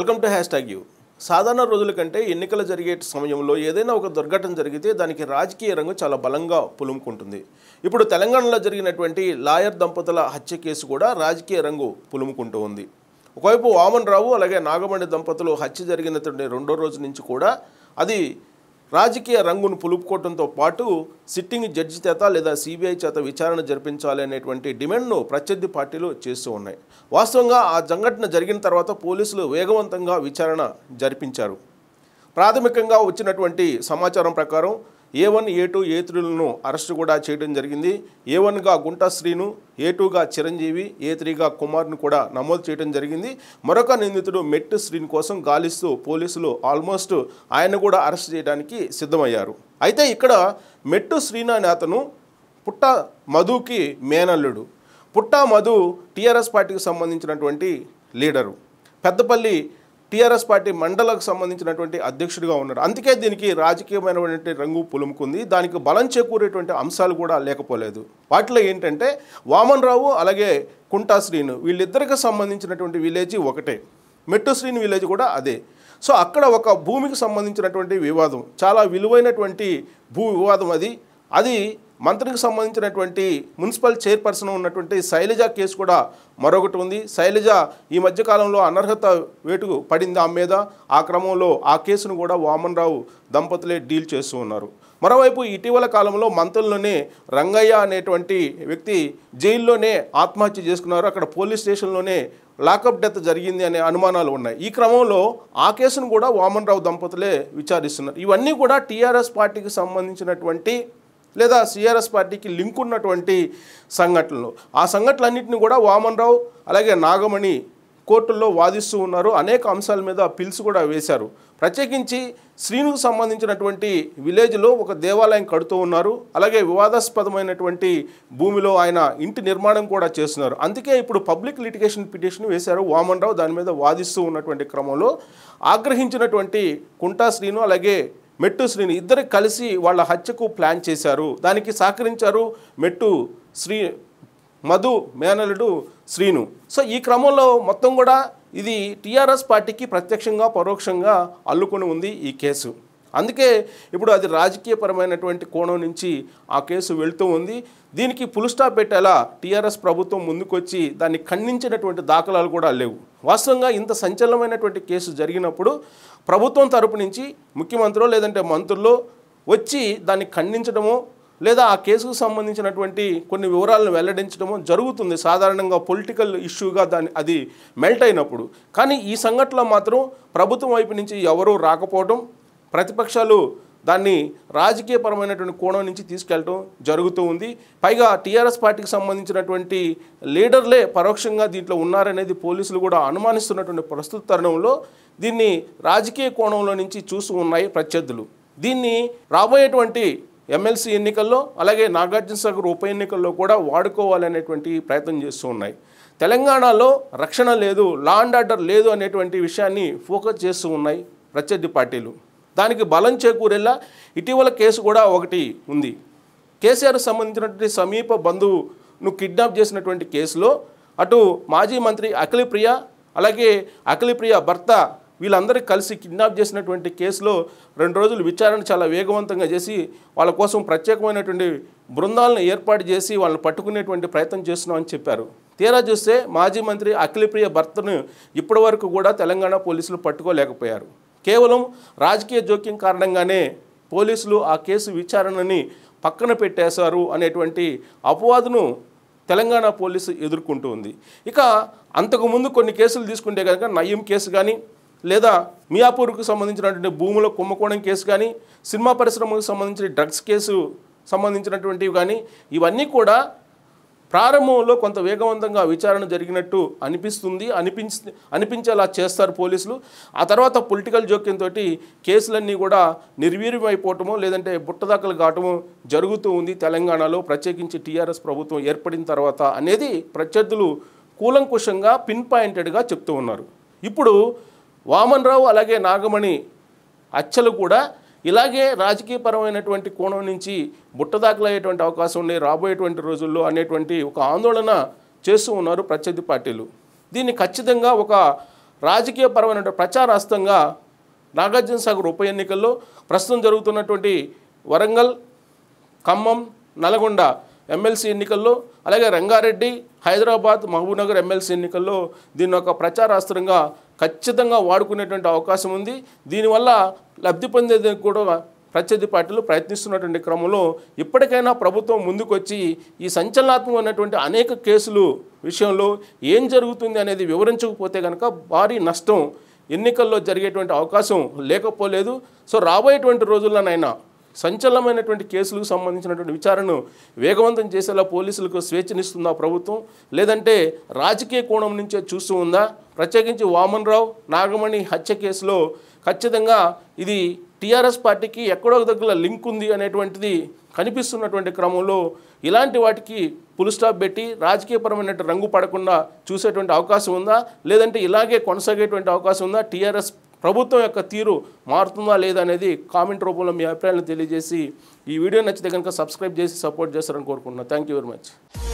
welcome to hashtag you సాధారణ రోజుల కంటే ఎన్నికలు జరిగే సమయంలో ఏదైనా ఒక దుర్ఘటన జరిగితే దానికి రాజకీయ రంగు చాలా బలంగా పులుముకుంటుంది ఇప్పుడు తెలంగాణలో జరిగినటువంటి లాయర్ దంపతుల హత్య కేసు కూడా రాజకీయ రంగు పులుముకుంటూ ఉంది ఒకవైపు వామన్ రావు అలాగే నాగమణి దంపతులు హత్య జరిగినటువంటి రెండో రోజు నుంచి కూడా అది రాజకీయ రంగును పులుపుకోవడంతో పాటు సిట్టింగ్ జడ్జి చేత లేదా సిబిఐ చేత విచారణ జరిపించాలి అనేటువంటి డిమాండ్ను ప్రత్యర్థి పార్టీలు చేస్తూ ఉన్నాయి వాస్తవంగా ఆ సంఘటన జరిగిన తర్వాత పోలీసులు వేగవంతంగా విచారణ జరిపించారు ప్రాథమికంగా వచ్చినటువంటి సమాచారం ప్రకారం A one A two A త్రీలను అరెస్టు కూడా చేయడం జరిగింది ఏ వన్గా గుంటా శ్రీను ఏ టూగా చిరంజీవి ఏ త్రీగా కుమార్ను కూడా నమోదు చేయడం జరిగింది మరొక నిందితుడు మెట్టు శ్రీని కోసం గాలిస్తూ పోలీసులు ఆల్మోస్ట్ ఆయన కూడా అరెస్ట్ చేయడానికి సిద్ధమయ్యారు అయితే ఇక్కడ మెట్టు శ్రీను అనే అతను పుట్ట మధుకి మేనల్లుడు పుట్ట మధు టీఆర్ఎస్ పార్టీకి సంబంధించినటువంటి లీడరు పెద్దపల్లి టీఆర్ఎస్ పార్టీ మండలకు సంబంధించినటువంటి అధ్యక్షుడిగా ఉన్నాడు అందుకే దీనికి రాజకీయమైనటువంటి రంగు పులుముకుంది దానికి బలం చేకూరేటువంటి అంశాలు కూడా లేకపోలేదు వాటిలో ఏంటంటే వామన్ రావు అలాగే కుంటా శ్రీను వీళ్ళిద్దరికి సంబంధించినటువంటి విలేజ్ ఒకటే మెట్టు శ్రీని విలేజ్ కూడా అదే సో అక్కడ ఒక భూమికి సంబంధించినటువంటి వివాదం చాలా విలువైనటువంటి భూ వివాదం అది అది మంత్రికి సంబంధించినటువంటి మున్సిపల్ చైర్పర్సన్ ఉన్నటువంటి శైలజ కేసు కూడా మరొకటి ఉంది శైలజ ఈ మధ్యకాలంలో అనర్హత వేటుకు పడింది ఆమె మీద ఆ క్రమంలో ఆ కేసును కూడా వామన్ రావు దంపతులే డీల్ చేస్తూ ఉన్నారు మరోవైపు ఇటీవల కాలంలో మంత్రుల్లోనే రంగయ్య అనేటువంటి వ్యక్తి జైల్లోనే ఆత్మహత్య చేసుకున్నారు అక్కడ పోలీస్ స్టేషన్లోనే లాకప్ డెత్ జరిగింది అనే అనుమానాలు ఉన్నాయి ఈ క్రమంలో ఆ కేసును కూడా వామన్ రావు దంపతులే విచారిస్తున్నారు ఇవన్నీ కూడా టీఆర్ఎస్ పార్టీకి సంబంధించినటువంటి లేదా సిఆర్ఎస్ పార్టీకి లింక్ ఉన్నటువంటి సంఘటనలు ఆ సంఘటనలన్నింటినీ కూడా వామన్ రావు అలాగే నాగమణి కోర్టుల్లో వాదిస్తూ ఉన్నారు అనేక అంశాల మీద పిల్స్ కూడా వేశారు ప్రత్యేకించి శ్రీనుకు సంబంధించినటువంటి విలేజ్లో ఒక దేవాలయం కడుతూ ఉన్నారు అలాగే వివాదాస్పదమైనటువంటి భూమిలో ఆయన ఇంటి నిర్మాణం కూడా చేస్తున్నారు అందుకే ఇప్పుడు పబ్లిక్ లిటిగేషన్ పిటిషన్ వేశారు వామన్ రావు దాని మీద వాదిస్తూ ఉన్నటువంటి క్రమంలో ఆగ్రహించినటువంటి కుంటా శ్రీను అలాగే మెట్టు శ్రీని ఇద్దరు కలిసి వాళ్ళ హత్యకు ప్లాన్ చేశారు దానికి సహకరించారు మెట్టు శ్రీ మధు మేనలుడు శ్రీను సో ఈ క్రమంలో మొత్తం కూడా ఇది టీఆర్ఎస్ పార్టీకి ప్రత్యక్షంగా పరోక్షంగా అల్లుకొని ఉంది ఈ కేసు అందుకే ఇప్పుడు అది రాజకీయపరమైనటువంటి కోణం నుంచి ఆ కేసు వెళ్తూ ఉంది దీనికి పుల్ స్టాప్ పెట్టేలా టీఆర్ఎస్ ప్రభుత్వం ముందుకొచ్చి దాన్ని ఖండించినటువంటి దాఖలాలు కూడా లేవు వాస్తవంగా ఇంత సంచలనమైనటువంటి కేసు జరిగినప్పుడు ప్రభుత్వం తరపు నుంచి ముఖ్యమంత్రులు లేదంటే మంత్రులు వచ్చి దాన్ని ఖండించడమో లేదా ఆ కేసుకు సంబంధించినటువంటి కొన్ని వివరాలను వెల్లడించడము జరుగుతుంది సాధారణంగా పొలిటికల్ ఇష్యూగా దాన్ని అది మెల్ట్ అయినప్పుడు కానీ ఈ సంఘటనలో మాత్రం ప్రభుత్వం వైపు నుంచి ఎవరూ రాకపోవడం ప్రతిపక్షాలు దాన్ని రాజకీయపరమైనటువంటి కోణం నుంచి తీసుకెళ్ళటం జరుగుతూ ఉంది పైగా టీఆర్ఎస్ పార్టీకి సంబంధించినటువంటి లీడర్లే పరోక్షంగా దీంట్లో ఉన్నారనేది పోలీసులు కూడా అనుమానిస్తున్నటువంటి ప్రస్తుత తరుణంలో దీన్ని రాజకీయ కోణంలో నుంచి చూస్తూ ఉన్నాయి ప్రత్యర్థులు దీన్ని రాబోయేటువంటి ఎమ్మెల్సీ ఎన్నికల్లో అలాగే నాగార్జున సాగర్ ఉప ఎన్నికల్లో కూడా వాడుకోవాలనేటువంటి ప్రయత్నం చేస్తూ ఉన్నాయి తెలంగాణలో రక్షణ లేదు లా అండ్ ఆర్డర్ లేదు అనేటువంటి విషయాన్ని ఫోకస్ చేస్తూ ఉన్నాయి ప్రత్యర్థి పార్టీలు దానికి బలం చేకూరేలా ఇటీవల కేసు కూడా ఒకటి ఉంది కేసీఆర్ సంబంధించినటువంటి సమీప బంధువును కిడ్నాప్ చేసినటువంటి కేసులో అటు మాజీ మంత్రి అఖిలప్రియ అలాగే అఖిలప్రియ భర్త వీళ్ళందరూ కలిసి కిడ్నాప్ చేసినటువంటి కేసులో రెండు రోజులు విచారణ చాలా వేగవంతంగా చేసి వాళ్ళ కోసం ప్రత్యేకమైనటువంటి బృందాలను ఏర్పాటు చేసి వాళ్ళని పట్టుకునేటువంటి ప్రయత్నం చేస్తున్నామని చెప్పారు తీరా చూస్తే మాజీ మంత్రి అఖిలప్రియ భర్తను ఇప్పటివరకు కూడా తెలంగాణ పోలీసులు పట్టుకోలేకపోయారు కేవలం రాజకీయ జోక్యం కారణంగానే పోలీసులు ఆ కేసు విచారణని పక్కన పెట్టేశారు అనేటువంటి అపవాదును తెలంగాణ పోలీసు ఎదుర్కొంటూ ఉంది ఇక అంతకుముందు కొన్ని కేసులు తీసుకుంటే కనుక నయ్యం కేసు కానీ లేదా మియాపూర్కు సంబంధించినటువంటి భూముల కుంభకోణం కేసు కానీ సినిమా పరిశ్రమకు సంబంధించిన డ్రగ్స్ కేసు సంబంధించినటువంటివి కానీ ఇవన్నీ కూడా ప్రారంభంలో కొంత వేగవంతంగా విచారణ జరిగినట్టు అనిపిస్తుంది అనిపించి అనిపించేలా చేస్తారు పోలీసులు ఆ తర్వాత పొలిటికల్ జోక్యంతో కేసులన్నీ కూడా నిర్వీర్యమైపోవటమో లేదంటే బుట్టదాఖలు కావటమో జరుగుతూ ఉంది తెలంగాణలో ప్రత్యేకించి టీఆర్ఎస్ ప్రభుత్వం ఏర్పడిన తర్వాత అనేది ప్రత్యర్థులు కూలంకుషంగా పిన్ పాయింటెడ్గా చెప్తూ ఉన్నారు ఇప్పుడు వామన్ రావు అలాగే నాగమణి హత్యలు కూడా ఇలాగే రాజకీయపరమైనటువంటి కోణం నుంచి బుట్టదాఖలయ్యేటువంటి అవకాశం ఉన్నాయి రాబోయేటువంటి రోజుల్లో అనేటువంటి ఒక ఆందోళన చేస్తూ ఉన్నారు ప్రత్యర్థి పార్టీలు దీన్ని ఖచ్చితంగా ఒక రాజకీయపరమైన ప్రచారాస్తంగా నాగార్జున సాగర్ ఉప ఎన్నికల్లో ప్రస్తుతం జరుగుతున్నటువంటి వరంగల్ ఖమ్మం నల్గొండ ఎమ్మెల్సీ ఎన్నికల్లో అలాగే రంగారెడ్డి హైదరాబాద్ మహబూబ్నగర్ ఎమ్మెల్సీ ఎన్నికల్లో దీన్ని ఒక ప్రచారాస్త్రంగా ఖచ్చితంగా వాడుకునేటువంటి అవకాశం ఉంది దీనివల్ల లబ్ధి పొందేందుకు కూడా ప్రత్యర్థి పార్టీలు ప్రయత్నిస్తున్నటువంటి క్రమంలో ఇప్పటికైనా ప్రభుత్వం ముందుకొచ్చి ఈ సంచలనాత్మకమైనటువంటి అనేక కేసులు విషయంలో ఏం జరుగుతుంది అనేది వివరించకపోతే కనుక భారీ నష్టం ఎన్నికల్లో జరిగేటువంటి అవకాశం లేకపోలేదు సో రాబోయేటువంటి రోజుల్లోనైనా సంచలనమైనటువంటి కేసులకు సంబంధించినటువంటి విచారణను వేగవంతం చేసేలా పోలీసులకు స్వేచ్ఛనిస్తుందా ప్రభుత్వం లేదంటే రాజకీయ కోణం నుంచే చూస్తూ ఉందా ప్రత్యేకించి వామన్ రావు నాగమణి హత్య కేసులో ఖచ్చితంగా ఇది టీఆర్ఎస్ పార్టీకి ఎక్కడో ఒక దగ్గర లింక్ ఉంది అనేటువంటిది కనిపిస్తున్నటువంటి క్రమంలో ఇలాంటి వాటికి పుల్ స్టాప్ పెట్టి రాజకీయపరమైన రంగు పడకుండా చూసేటువంటి అవకాశం ఉందా లేదంటే ఇలాగే కొనసాగేటువంటి అవకాశం ఉందా టీఆర్ఎస్ ప్రభుత్వం యొక్క తీరు మారుతుందా లేదా అనేది కామెంట్ రూపంలో మీ అభిప్రాయాలను తెలియజేసి ఈ వీడియో నచ్చితే కనుక సబ్స్క్రైబ్ చేసి సపోర్ట్ చేస్తారని కోరుకుంటున్నాను థ్యాంక్ యూ వెరీ మచ్